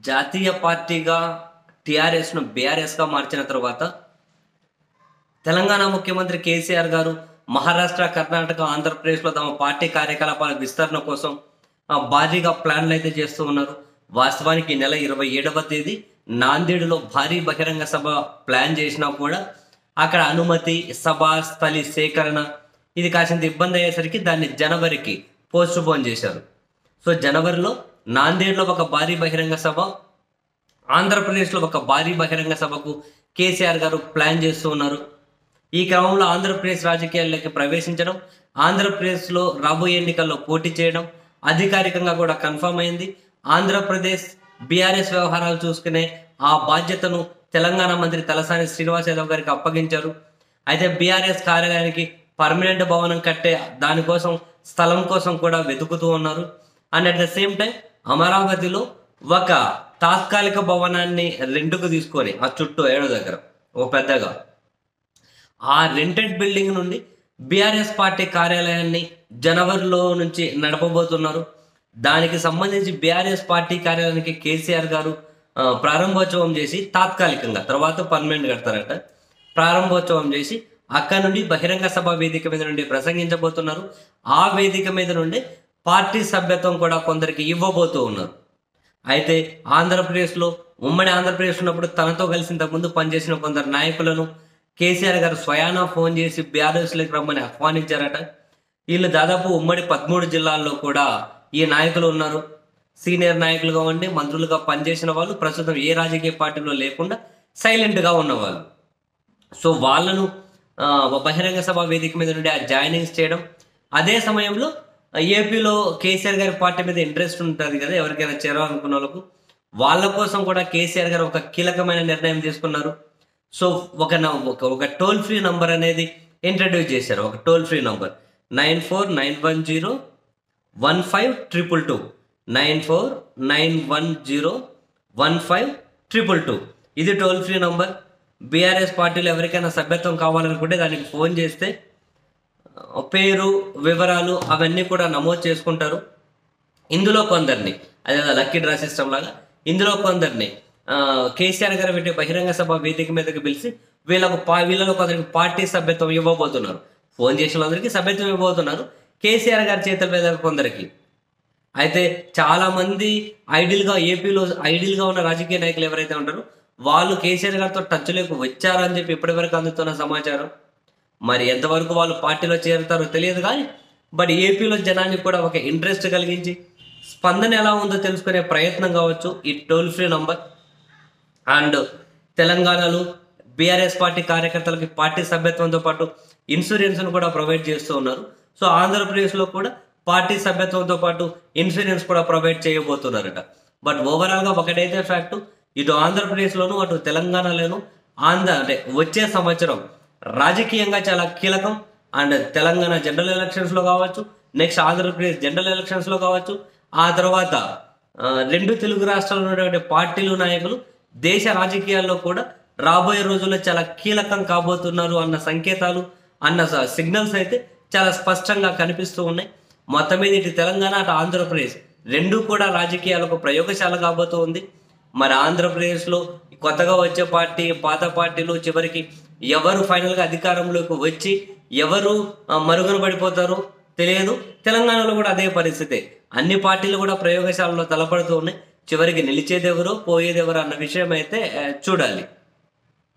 జాతీయ పార్టీగా టిఆర్ఎస్ను బీఆర్ఎస్గా మార్చిన తర్వాత తెలంగాణ ముఖ్యమంత్రి కేసీఆర్ గారు మహారాష్ట్ర కర్ణాటక ఆంధ్రప్రదేశ్లో తమ పార్టీ కార్యకలాపాల విస్తరణ కోసం ఆ, భారీగా ప్లాన్లు అయితే చేస్తూ ఉన్నారు వాస్తవానికి ఈ నెల ఇరవై ఏడవ తేదీ నాందేడులో భారీ బహిరంగ సభ ప్లాన్ చేసినా కూడా అక్కడ అనుమతి సభ స్థలి సేకరణ ఇది కాసింత ఇబ్బంది అయ్యేసరికి దాన్ని జనవరికి పోస్ట్ పోన్ చేశారు సో జనవరిలో నాందేడ్లో ఒక భారీ బహిరంగ సభ ఆంధ్రప్రదేశ్లో ఒక భారీ బహిరంగ సభకు కేసీఆర్ గారు ప్లాన్ చేస్తూ ఉన్నారు ఈ క్రమంలో ఆంధ్రప్రదేశ్ రాజకీయాల్లోకి ప్రవేశించడం ఆంధ్రప్రదేశ్లో రాబోయే ఎన్నికల్లో పోటీ చేయడం అధికారికంగా కూడా కన్ఫర్మ్ అయింది ఆంధ్రప్రదేశ్ బీఆర్ఎస్ వ్యవహారాలు చూసుకునే ఆ బాధ్యతను తెలంగాణ మంత్రి తలసాని శ్రీనివాస్ యాదవ్ గారికి అప్పగించారు అయితే బీఆర్ఎస్ కార్యాలయానికి పర్మనెంట్ భవనం కట్టే దానికోసం స్థలం కోసం కూడా వెతుకుతూ ఉన్నారు and at the same time అమరావతిలో ఒక తాత్కాలిక భవనాన్ని రెంట్కు తీసుకొని ఆ చుట్టూ ఏడో దగ్గర ఓ పెద్దగా ఆ రెంటెడ్ బిల్డింగ్ నుండి బీఆర్ఎస్ పార్టీ కార్యాలయాన్ని జనవరిలో నుంచి నడపబోతున్నారు దానికి సంబంధించి బీఆర్ఎస్ పార్టీ కార్యాలయానికి కేసీఆర్ గారు ఆ, ప్రారంభోత్సవం చేసి తాత్కాలికంగా తర్వాత పర్మనెంట్ కడతారట ప్రారంభోత్సవం చేసి అక్కడ నుండి బహిరంగ సభ వేదిక మీద నుండి ప్రసంగించబోతున్నారు ఆ వేదిక మీద నుండి పార్టీ సభ్యత్వం కూడా కొందరికి ఇవ్వబోతూ ఉన్నారు అయితే ఆంధ్రప్రదేశ్లో ఉమ్మడి ఆంధ్రప్రదేశ్ ఉన్నప్పుడు తనతో కలిసి ఇంతకుముందు పనిచేసిన కొందరు నాయకులను కేసీఆర్ గారు స్వయానా ఫోన్ చేసి బీఆర్ఎస్లోకి రమ్మని ఆహ్వానించారట వీళ్ళు దాదాపు ఉమ్మడి పదమూడు జిల్లాల్లో కూడా ఈ నాయకులు ఉన్నారు సీనియర్ నాయకులు కావండి మంత్రులుగా పనిచేసిన వాళ్ళు ప్రస్తుతం ఏ రాజకీయ పార్టీలో లేకుండా సైలెంట్గా ఉన్నవాళ్ళు సో వాళ్ళను ఆ, బహిరంగ సభ వేదిక మీద నుండి ఆ జాయినింగ్స్ చేయడం అదే సమయంలో ఆ, ఏపీలో కేసీఆర్ గారి పార్టీ మీద ఇంట్రెస్ట్ ఉంటుంది కదా ఎవరికైనా చేరాలనుకున్న వాళ్ళకు వాళ్ళ కోసం కూడా కేసీఆర్ గారు ఒక కీలకమైన నిర్ణయం తీసుకున్నారు సో ఒక న- ఒక ఒక టోల్ ఫ్రీ నంబర్ అనేది ఇంట్రడ్యూస్ చేశారు ఒక toll free number nine four nine one zero one five triple two nine four nine one zero one five triple two ఇది టోల్ ఫ్రీ నంబర్ బీఆర్ఎస్ పార్టీలో ఎవరికైనా సభ్యత్వం కావాలనుకుంటే దానికి ఫోన్ చేస్తే ఆ, పేరు వివరాలు అవన్నీ కూడా నమోదు చేసుకుంటారు ఇందులో కొందరిని అదే లక్కీ డ్రా సిస్టమ్ లాగా ఇందులో కొందరిని ఆ, కేసీఆర్ గారు పెట్టే బహిరంగ సభ వేదిక మీదకి పిలిచి వీళ్ళకు పా వీళ్ళలో కొందరికి పార్టీ సభ్యత్వం ఇవ్వబోతున్నారు ఫోన్ చేసిన వాళ్ళందరికీ సభ్యత్వం ఇవ్వబోతున్నారు కేసీఆర్ గారి చేతుల మీద కొందరికి అయితే చాలా మంది ఐడియల్ గా ఏపీలో ఐడియల్ గా ఉన్న రాజకీయ నాయకులు ఎవరైతే ఉంటారో వాళ్ళు కేసీఆర్ గారితో టచ్ లేకు వచ్చారని చెప్పి ఇప్పటివరకు అందుతున్న సమాచారం మరి ఎంతవరకు వాళ్ళు పార్టీలో చేరుతారో తెలియదు కానీ బట్ ఏపీలో జనానికి కూడా ఒక ఇంట్రెస్ట్ కలిగించి స్పందన ఎలా ఉందో తెలుసుకునే ప్రయత్నం కావచ్చు ఈ టోల్ ఫ్రీ నంబర్ అండ్ తెలంగాణలో బీఆర్ఎస్ పార్టీ కార్యకర్తలకి పార్టీ సభ్యత్వంతో పాటు ఇన్సూరెన్స్ను కూడా ప్రొవైడ్ చేస్తూ ఉన్నారు సో ఆంధ్రప్రదేశ్లో కూడా పార్టీ సభ్యత్వంతో పాటు ఇన్సూరెన్స్ కూడా ప్రొవైడ్ చేయబోతున్నారట బట్ ఓవరాల్గా ఒకటైతే ఫ్యాక్ట్ ఇటు ఆంధ్రప్రదేశ్లోను అటు తెలంగాణలోను ఆంధ్ర అంటే వచ్చే సంవత్సరం రాజకీయంగా చాలా కీలకం అండ్ తెలంగాణ జనరల్ ఎలక్షన్స్లో కావచ్చు నెక్స్ట్ ఆంధ్రప్రదేశ్ జనరల్ ఎలక్షన్స్లో కావచ్చు ఆ తర్వాత ఆ, రెండు తెలుగు రాష్ట్రాల్లో ఉన్నటువంటి పార్టీలు నాయకులు దేశ రాజకీయాల్లో కూడా రాబోయే రోజుల్లో చాలా కీలకం కాబోతున్నారు అన్న సంకేతాలు అన్న సిగ్నల్స్ అయితే చాలా స్పష్టంగా కనిపిస్తూ ఉన్నాయి మొత్తం మీద ఇటు తెలంగాణ అటు ఆంధ్రప్రదేశ్ రెండు కూడా రాజకీయాలకు ప్రయోగశాల కాబోతూ ఉంది మరి ఆంధ్రప్రదేశ్లో కొత్తగా వచ్చే పార్టీ పాత పార్టీలు చివరికి ఎవరు ఫైనల్గా అధికారంలోకి వచ్చి ఎవరు ఆ, మరుగున పడిపోతారో తెలియదు తెలంగాణలో కూడా అదే పరిస్థితి అన్ని పార్టీలు కూడా ప్రయోగశాలలో తలపడుతూ ఉన్నాయి చివరికి నిలిచేదెవరో పోయేదెవరో అన్న విషయం అయితే ఆ, చూడాలి